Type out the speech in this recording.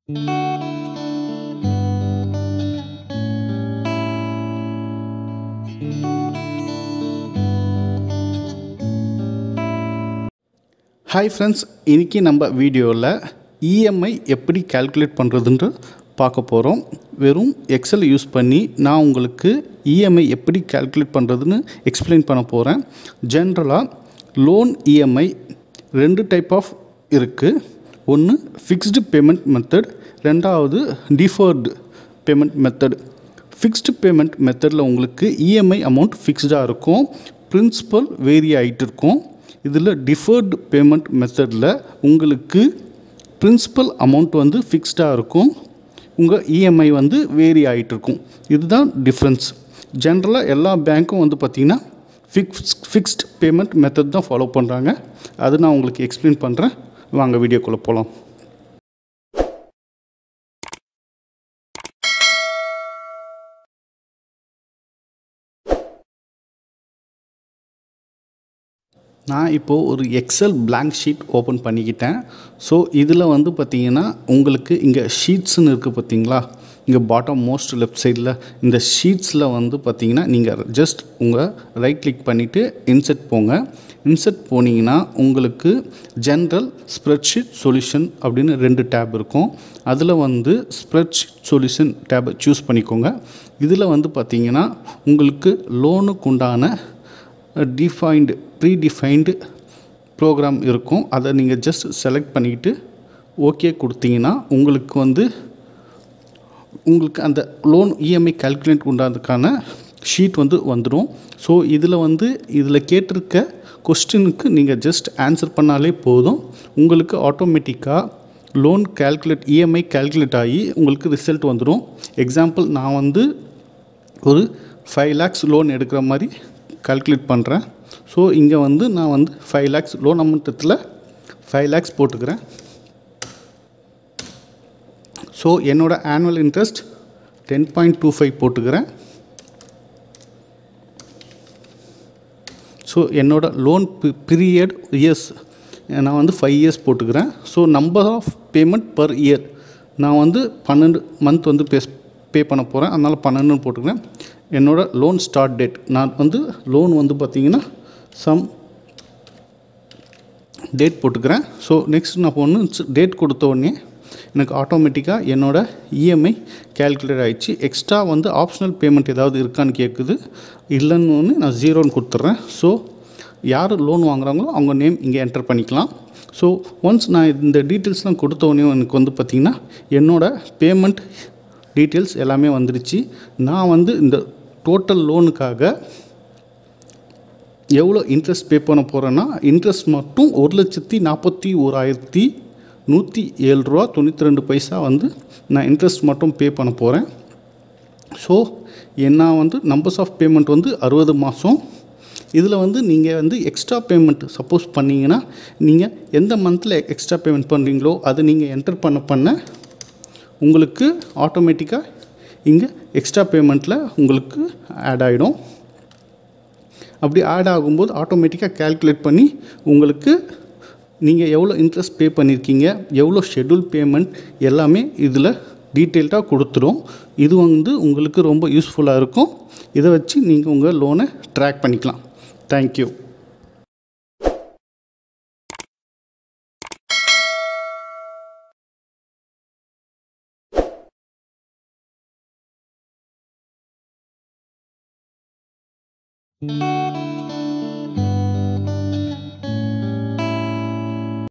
hi friends இன்றைக்கி நம்ம வீடியோவில் இஎம்ஐ எப்படி கால்குலேட் பண்ணுறதுன்று பார்க்க போகிறோம் வெறும் எக்ஸல் யூஸ் பண்ணி நான் உங்களுக்கு இஎம்ஐ எப்படி கால்குலேட் பண்ணுறதுன்னு எக்ஸ்பிளைன் பண்ண போகிறேன் ஜென்ரலாக லோன் இஎம்ஐ ரெண்டு டைப் ஆஃப் இருக்குது ஒன்று ஃபிக்ஸ்டு பேமெண்ட் மெத்தட் ரெண்டாவது deferred payment method fixed payment மெத்தடில் உங்களுக்கு இஎம்ஐ அமௌண்ட் ஃபிக்ஸ்டாக இருக்கும் பிரின்சிபல் வேரி ஆகிட்டு இருக்கும் இதில் டிஃபர்டு பேமெண்ட் மெத்தடில் உங்களுக்கு பிரின்சிபல் அமௌண்ட் வந்து ஃபிக்ஸ்டாக இருக்கும் உங்கள் இஎம்ஐ வந்து வேரி ஆகிட்டு இருக்கும் இதுதான் டிஃப்ரென்ஸ் ஜென்ரலாக எல்லா பேங்க்கும் வந்து பார்த்திங்கன்னா ஃபிக்ஸ் ஃபிக்ஸ்ட் பேமெண்ட் மெத்தட் தான் ஃபாலோ பண்ணுறாங்க அது நான் உங்களுக்கு எக்ஸ்பிளைன் பண்ணுறேன் வாங்க வீடியோக்குள்ளே போகலாம் நான் இப்போது ஒரு எக்ஸல் blank ஷீட் ஓப்பன் பண்ணிக்கிட்டேன் ஸோ இதில் வந்து பார்த்தீங்கன்னா உங்களுக்கு இங்கே ஷீட்ஸ்னு இருக்குது பார்த்தீங்களா இங்கே பாட்டம் மோஸ்ட் லெஃப்ட் சைடில் இந்த ஷீட்ஸில் வந்து பார்த்தீங்கன்னா நீங்கள் ஜஸ்ட் உங்கள் ரைட் கிளிக் பண்ணிவிட்டு இன்செர்ட் போங்க இன்செர்ட் போனீங்கன்னா உங்களுக்கு ஜென்ரல் ஸ்ப்ரெட்ஷீட் சொல்யூஷன் அப்படின்னு ரெண்டு டேப் இருக்கும் அதில் வந்து ஸ்ப்ரெட்ஷீட் சொல்யூஷன் டேபை சூஸ் பண்ணிக்கோங்க இதில் வந்து பார்த்தீங்கன்னா உங்களுக்கு லோனுக்கு உண்டான டிஃபைன்டு ப்ரீ டிஃபைன்டு ப்ரோக்ராம் இருக்கும் அதை நீங்கள் ஜஸ்ட் செலக்ட் பண்ணிக்கிட்டு ஓகே கொடுத்தீங்கன்னா உங்களுக்கு வந்து உங்களுக்கு அந்த லோன் இஎம்ஐ கால்குலேட் உண்டானதுக்கான ஷீட் வந்து வந்துடும் ஸோ இதில் வந்து இதில் கேட்டிருக்க கொஸ்டினுக்கு நீங்கள் ஜஸ்ட் ஆன்சர் பண்ணாலே போதும் உங்களுக்கு ஆட்டோமேட்டிக்காக லோன் கால்குலேட் இஎம்ஐ கால்குலேட் ஆகி உங்களுக்கு ரிசல்ட் வந்துடும் எக்ஸாம்பிள் நான் வந்து ஒரு ஃபைவ் லேக்ஸ் லோன் எடுக்கிற மாதிரி கால்குலேட் பண்ணுறேன் ஸோ இங்கே வந்து நான் வந்து ஃபைவ் லேக்ஸ் லோன் அமௌண்ட்டத்தில் ஃபைவ் லேக்ஸ் போட்டுக்கிறேன் ஸோ என்னோடய annual interest ten point two five போட்டுக்கிறேன் ஸோ என்னோடய லோன் பீரியட் இயர்ஸ் நான் வந்து ஃபைவ் இயர்ஸ் போட்டுக்கிறேன் so number of payment per year நான் வந்து பன்னெண்டு மந்த் வந்து பே பே பண்ண போகிறேன் அதனால் பன்னெண்டுன்னு போட்டுக்கிறேன் என்னோடய லோன் ஸ்டார்ட் டேட் நான் வந்து லோன் வந்து பார்த்திங்கன்னா சம் டேட் போட்டுக்கிறேன் ஸோ நெக்ஸ்ட் நான் ஒன்று டேட் கொடுத்த உடனே எனக்கு ஆட்டோமேட்டிக்காக என்னோடய இஎம்ஐ கேல்குலேட் ஆகிடுச்சு எக்ஸ்ட்ரா வந்து ஆப்ஷனல் பேமெண்ட் ஏதாவது இருக்கான்னு கேட்குது இல்லைன்னு ஒன்று நான் ஜீரோன்னு கொடுத்துட்றேன் ஸோ யார் லோன் வாங்குறாங்களோ அவங்க நேம் இங்கே என்டர் பண்ணிக்கலாம் ஸோ ஒன்ஸ் நான் இந்த டீட்டெயில்ஸ்லாம் கொடுத்த உடனே எனக்கு வந்து பார்த்திங்கன்னா என்னோடய பேமெண்ட் டீட்டெயில்ஸ் எல்லாமே வந்துடுச்சு நான் வந்து இந்த டோட்டல் லோனுக்காக எவ்வளோ இன்ட்ரெஸ்ட் பே பண்ண போகிறேன்னா இன்ட்ரெஸ்ட் மட்டும் ஒரு லட்சத்தி நாற்பத்தி ஓராயிரத்தி நூற்றி ஏழு ரூபா தொண்ணூற்றி ரெண்டு பைசா வந்து நான் இன்ட்ரெஸ்ட் மட்டும் பே பண்ண போகிறேன் ஸோ என்ன வந்து நம்பர்ஸ் ஆஃப் பேமெண்ட் வந்து அறுபது மாதம் இதில் வந்து நீங்கள் வந்து எக்ஸ்ட்ரா பேமெண்ட் சப்போஸ் பண்ணிங்கன்னா நீங்கள் எந்த மந்தில் எக்ஸ்ட்ரா பேமெண்ட் பண்ணுறீங்களோ அதை நீங்கள் என்டர் பண்ண பண்ண உங்களுக்கு ஆட்டோமேட்டிக்காக இங்கே எக்ஸ்ட்ரா பேமெண்ட்டில் உங்களுக்கு ஆட் ஆகிடும் அப்படி ஆட் ஆகும்போது ஆட்டோமேட்டிக்காக கேல்குலேட் பண்ணி உங்களுக்கு நீங்கள் எவ்வளோ இன்ட்ரெஸ்ட் பே பண்ணியிருக்கீங்க எவ்வளோ ஷெட்யூல் பேமெண்ட் எல்லாமே இதில் டீட்டெயில்டாக கொடுத்துரும் இது வந்து உங்களுக்கு ரொம்ப யூஸ்ஃபுல்லாக இருக்கும் இதை வச்சு நீங்கள் உங்கள் லோனை ட்ராக் பண்ணிக்கலாம் தேங்க்யூ thank you